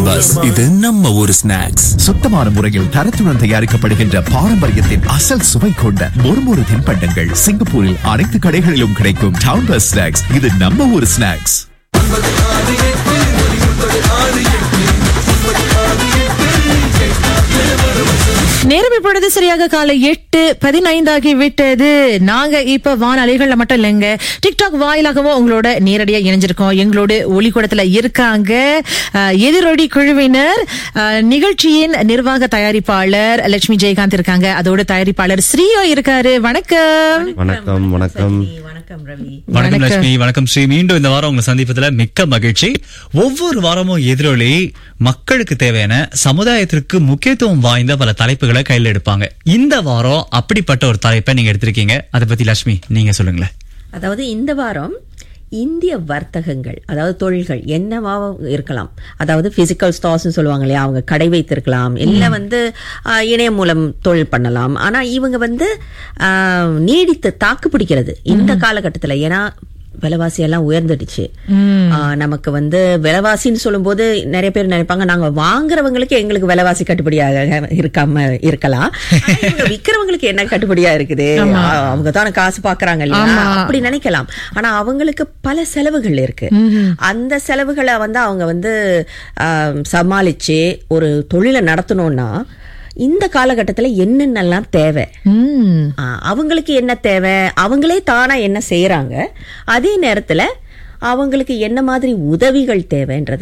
town bus இது நம்ம ஒரு ஸ்நாக்ஸ் சுத்தமான முறையில் தரத்துடன் தயாரிக்கப்படுகின்ற பாரம்பரியத்தின் அசல் சுவை கொண்ட மொறுமொறு தின்பண்டங்கள் சிங்கப்பூரில் அனைத்து கடைகளிலும் கிடைக்கும் டவுன் பஸ் ஸ்நாக்ஸ் இது நம்ம ஒரு ஸ்நாக்ஸ் நேரம் இப்பொழுது சரியாக காலை எட்டு பதினைந்தாகி விட்டது நாங்க இப்ப வானொலிகள்ல மட்டும் இல்லைங்க டிக்டாக் வாயிலாகவும் உங்களோட நேரடியா இணைஞ்சிருக்கோம் எங்களோட ஒளிக்கூடத்துல இருக்காங்க அஹ், எதிரொலி குழுவினர் அஹ், நிகழ்ச்சியின் நிர்வாக தயாரிப்பாளர் லட்சுமி ஜெயகாந்த் இருக்காங்க அதோட தயாரிப்பாளர் ஸ்ரீயோ இருக்காரு வணக்கம் வணக்கம் வணக்கம் வணக்கம் ரவி வணக்கம் லட்சுமி வணக்கம் ஸ்ரீ மீண்டும் இந்த வாரம் உங்களை சந்திப்பதுல மிக்க மகிழ்ச்சி ஒவ்வொரு வாரமும் எதிரொலி மக்களுக்கு தேவையான சமுதாயத்திற்கு முக்கியத்துவம் வாய்ந்த பல தலைப்புகளை கையில் எடுப்பாங்க இந்த வாரம் அப்படிப்பட்ட ஒரு தலைப்பை நீங்க எடுத்திருக்கீங்க அதை பத்தி லட்சுமி நீங்க சொல்லுங்களேன் அதாவது இந்த வாரம் இந்திய வர்த்தகங்கள் அதாவது தொழில்கள் என்னவாக இருக்கலாம் அதாவது பிசிக்கல் ஸ்டார்ஸ் சொல்லுவாங்க இல்லையா அவங்க கடை வைத்திருக்கலாம் இல்ல வந்து ஆஹ், இணையம் மூலம் தொழில் பண்ணலாம் ஆனா இவங்க வந்து ஆஹ், நீடித்து தாக்கு பிடிக்கிறது இந்த காலகட்டத்துல ஏன்னா விலைவாசி எல்லாம் உயர்ந்துடுச்சு ஆஹ், நமக்கு வந்து விலைவாசின்னு சொல்லும்போது நிறைய பேர் நினைப்பாங்க நாங்க வாங்குறவங்களுக்கு எங்களுக்கு விலைவாசி கட்டுப்படியாக இருக்காம இருக்கலாம் ஆனா இவங்க விக்கிறவங்களுக்கு என்ன கட்டுப்படியா இருக்குது ஆஹ், அவங்க தானே காசு பாக்குறாங்க இல்லையா அப்படி நினைக்கலாம் ஆனா அவங்களுக்கு பல செலவுகள் இருக்கு அந்த செலவுகளை வந்து அவங்க வந்து ஆம், சமாளிச்சு ஒரு தொழிலை நடத்தணும்னா இந்த காலகட்டத்துல என்னென்னலாம் தேவை ம் ஆ, அவங்களுக்கு என்ன தேவை அவங்களே தானா என்ன செய்யறாங்க அதே நேரத்துல அவங்களுக்கு என்ன மாதிரி உதவிகள் தேவைன்றத